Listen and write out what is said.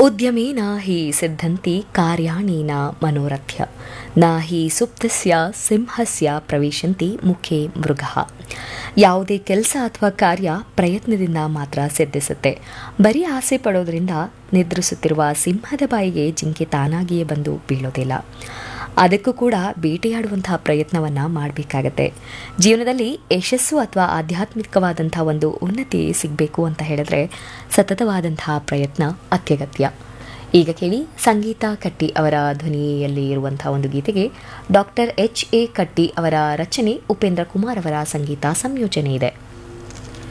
ಉದ್ಯಮೇನ ಹಿ ಸಿದ್ಧಂತಿ ಕಾರ್ಯಾಣಿ ನ ಮನೋರಥ್ಯ ನ ಹಿ ಸುಪ್ತಸ್ಯ ಸಿಂಹಸ್ಯ ಪ್ರವೇಶಂತಿ ಮುಖೇ ಮೃಗ ಯಾವುದೇ ಕೆಲಸ ಅಥವಾ ಕಾರ್ಯ ಪ್ರಯತ್ನದಿಂದ ಮಾತ್ರ ಸಿದ್ಧಿಸುತ್ತೆ ಬರೀ ಆಸೆ ಪಡೋದ್ರಿಂದ ನಿದ್ರಿಸುತ್ತಿರುವ ಸಿಂಹದ ಬಾಯಿಗೆ ಜಿಂಕೆ ತಾನಾಗಿಯೇ ಬಂದು ಬೀಳೋದಿಲ್ಲ ಅದಕ್ಕೂ ಕೂಡ ಬೇಟೆಯಾಡುವಂತಹ ಪ್ರಯತ್ನವನ್ನ ಮಾಡಬೇಕಾಗತ್ತೆ ಜೀವನದಲ್ಲಿ ಯಶಸ್ಸು ಅಥವಾ ಆಧ್ಯಾತ್ಮಿಕವಾದಂತಹ ಒಂದು ಉನ್ನತಿ ಸಿಗಬೇಕು ಅಂತ ಹೇಳಿದ್ರೆ ಸತತವಾದಂತಹ ಪ್ರಯತ್ನ ಅತ್ಯಗತ್ಯ ಈಗ ಕೇಳಿ ಸಂಗೀತ ಕಟ್ಟಿ ಅವರ ಧ್ವನಿಯಲ್ಲಿ ಇರುವಂತಹ ಒಂದು ಗೀತೆಗೆ ಡಾಕ್ಟರ್ ಎಚ್ ಎ ಕಟ್ಟಿ ಅವರ ರಚನೆ ಉಪೇಂದ್ರ ಕುಮಾರ್ ಅವರ ಸಂಗೀತ ಸಂಯೋಜನೆ ಇದೆ